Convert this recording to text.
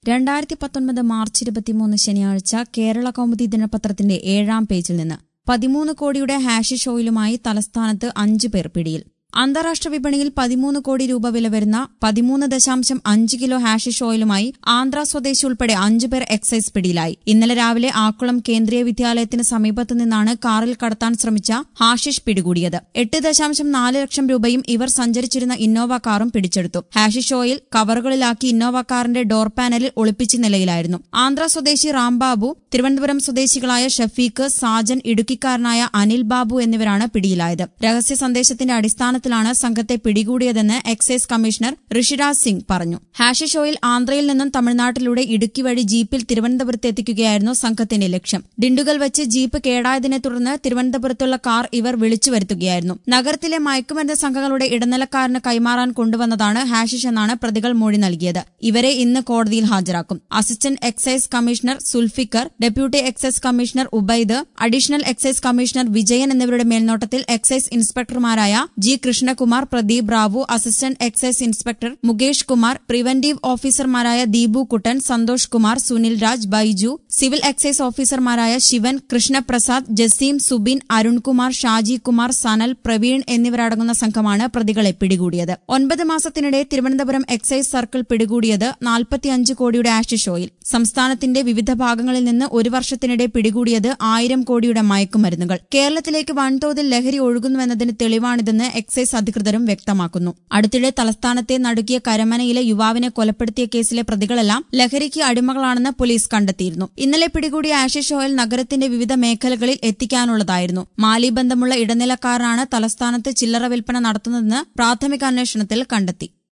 രണ്ടായിരത്തി പത്തൊൻപത് മാർച്ച് ഇരുപത്തിമൂന്ന് ശനിയാഴ്ച കേരള കൗമുദി ദിനപത്രത്തിന്റെ ഏഴാം പേജിൽ നിന്ന് പതിമൂന്ന് കോടിയുടെ ഹാഷിഷ് ഓയിലുമായി തലസ്ഥാനത്ത് അഞ്ചു പേർ പിടിയിൽ അന്താരാഷ്ട്ര വിപണിയിൽ പതിമൂന്ന് കോടി രൂപ വില വരുന്ന പതിമൂന്ന് ദശാംശം അഞ്ച് കിലോ ഹാഷിഷ് ഓയിലുമായി ആന്ധ്ര സ്വദേശി ഉൾപ്പെടെ അഞ്ചു പേർ എക്സൈസ് പിടിയിലായി ഇന്നലെ രാവിലെ ആക്കുളം കേന്ദ്രീയ വിദ്യാലയത്തിന് സമീപത്തു നിന്നാണ് കാറിൽ കടത്താൻ ശ്രമിച്ച ഹാഷിഷ് പിടികൂടിയത് എട്ട് ദശാംശം നാല് ലക്ഷം രൂപയും ഇവർ സഞ്ചരിച്ചിരുന്ന ഇന്നോവ കാറും പിടിച്ചെടുത്തു ഹാഷിഷ് ഓയിൽ കവറുകളിലാക്കി ഇന്നോവ കാറിന്റെ ഡോർ പാനലിൽ ഒളിപ്പിച്ച നിലയിലായിരുന്നു ആന്ധ്ര സ്വദേശി റാംബാബു തിരുവനന്തപുരം സ്വദേശികളായ ഷഫീഖ് സാജൻ ഇടുക്കിക്കാരനായ അനിൽ ബാബു എന്നിവരാണ് പിടിയിലായത് രഹസ്യ സന്ദേശത്തിന്റെ അടിസ്ഥാനത്തിലാണ് സംഘത്തെ പിടികൂടിയതെന്ന് എക്സൈസ് കമ്മീഷണർ ഋഷിരാജ് സിംഗ് പറഞ്ഞു ഹാഷിഷ് ഓയിൽ ആന്ധ്രയിൽ നിന്നും തമിഴ്നാട്ടിലൂടെ ഇടുക്കി വഴി ജീപ്പിൽ തിരുവനന്തപുരത്ത് എത്തിക്കുകയായിരുന്നു സംഘത്തിന്റെ ലക്ഷ്യം ഡിണ്ടുകൽ വെച്ച് ജീപ്പ് കേടായതിനെ തുടർന്ന് തിരുവനന്തപുരത്തുള്ള കാർ ഇവർ വിളിച്ചു വരുത്തുകയായിരുന്നു നഗരത്തിലെ മയക്കുമരുന്ന് സംഘങ്ങളുടെ ഇടനിലക്കാരന് കൈമാറാൻ കൊണ്ടുവന്നതാണ് ഹാഷിഷ് എന്നാണ് പ്രതികൾ മൊഴി നൽകിയത് ഇവരെ ഇന്ന് കോടതിയിൽ ഹാജരാക്കും assistant excise commissioner Sulfikar deputy excise commissioner Ubaid additional excise commissioner Vijayan എന്നിവരുടെ മേൽനോട്ടത്തിൽ എക്സൈസ് ഇൻസ്പെക്ടർമാരായ G Krishnakumar Pradeep Rao assistant excise inspector Mukesh Kumar preventive ഓഫീസർമാരായ ദീപു കുട്ടൻ സന്തോഷ് കുമാർ സുനിൽ രാജ് ബൈജു സിവിൽ എക്സൈസ് ഓഫീസർമാരായ ശിവൻ കൃഷ്ണപ്രസാദ് ജസീം സുബിൻ അരുൺകുമാർ ഷാജി കുമാർ സനൽ പ്രവീൺ എന്നിവരടങ്ങുന്ന സംഘമാണ് പ്രതികളെ പിടികൂടിയത് ഒൻപത് മാസത്തിനിടെ തിരുവനന്തപുരം എക്സൈസ് സർക്കിൾ പിടികൂടിയത് നാൽപ്പത്തിയഞ്ച് കോടിയുടെ ആഷിഷ് ഓയിൽ സംസ്ഥാനത്തിന്റെ വിവിധ ഭാഗങ്ങളിൽ നിന്ന് ഒരു വർഷത്തിനിടെ പിടികൂടിയത് ആയിരം കോടിയുടെ മയക്കുമരുന്നുകൾ കേരളത്തിലേക്ക് വൻതോതിൽ ലഹരി ഒഴുകുന്നുവെന്നതിന് തെളിവാണിതെന്ന് എക്സൈസ് അധികൃതരും വ്യക്തമാക്കുന്നു അടുത്തിടെ തലസ്ഥാനത്തെ നടുക്കിയ കരമനയിലെ യുവാവിനെ കൊലപ്പെടുത്തിയ കേസിലെ പ്രതികളെല്ലാം ലഹരിക്ക് അടിമകളാണെന്ന് പോലീസ് കണ്ടെത്തിയിരുന്നു ഇന്നലെ പിടികൂടിയ ആഷിഷ് ഓയിൽ നഗരത്തിന്റെ വിവിധ മേഖലകളിൽ എത്തിക്കാനുള്ളതായിരുന്നു മാലി ബന്ധമുള്ള ഇടനിലക്കാരനാണ് തലസ്ഥാനത്ത് ചില്ലറ വിൽപ്പന നടത്തുന്നതെന്ന് പ്രാഥമിക അന്വേഷണത്തിൽ കണ്ടെത്തി